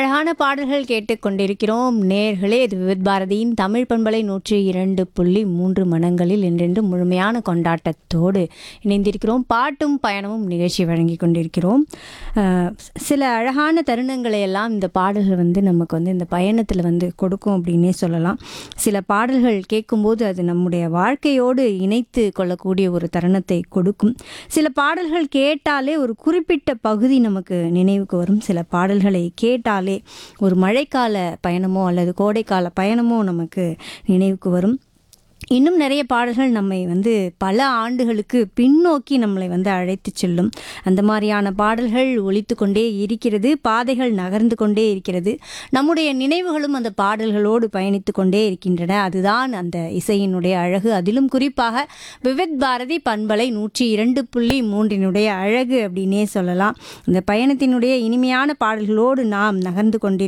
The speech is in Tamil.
அழகான பாடல்கள் கேட்டுக்கொண்டிருக்கிறோம் நேர்களே இது விவித் பாரதியின் தமிழ் பண்பலை நூற்றி இரண்டு புள்ளி மூன்று மனங்களில் என்றென்று முழுமையான கொண்டாட்டத்தோடு இணைந்திருக்கிறோம் பாட்டும் பயணமும் நிகழ்ச்சி வழங்கி கொண்டிருக்கிறோம் அஹ், சில அழகான தருணங்களை எல்லாம் இந்த பாடல்கள் வந்து நமக்கு வந்து இந்த பயணத்தில் வந்து கொடுக்கும் அப்படின்னே சொல்லலாம் சில பாடல்கள் கேட்கும்போது அது நம்முடைய வாழ்க்கையோடு இணைத்து கொள்ளக்கூடிய ஒரு தருணத்தை கொடுக்கும் சில பாடல்கள் கேட்டாலே ஒரு குறிப்பிட்ட பகுதி நமக்கு நினைவுக்கு வரும் சில பாடல்களை கேட்டாலே ஒரு மழைக்கால பயணமோ அல்லது கோடைக்கால பயணமோ நமக்கு நினைவுக்கு வரும் இன்னும் நிறைய பாடல்கள் நம்மை வந்து பல ஆண்டுகளுக்கு பின்னோக்கி நம்மளை வந்து அழைத்து செல்லும் அந்த மாதிரியான பாடல்கள் ஒலித்து கொண்டே இருக்கிறது பாதைகள் நகர்ந்து கொண்டே இருக்கிறது நம்முடைய நினைவுகளும் அந்த பாடல்களோடு பயணித்து கொண்டே இருக்கின்றன அதுதான் அந்த இசையினுடைய அழகு அதிலும் குறிப்பாக விவித் பாரதி பண்பலை நூற்றி இரண்டு புள்ளி மூன்றினுடைய அழகு அப்படின்னே சொல்லலாம் இந்த பயணத்தினுடைய இனிமையான பாடல்களோடு நாம் நகர்ந்து கொண்டிருக்கிறோம்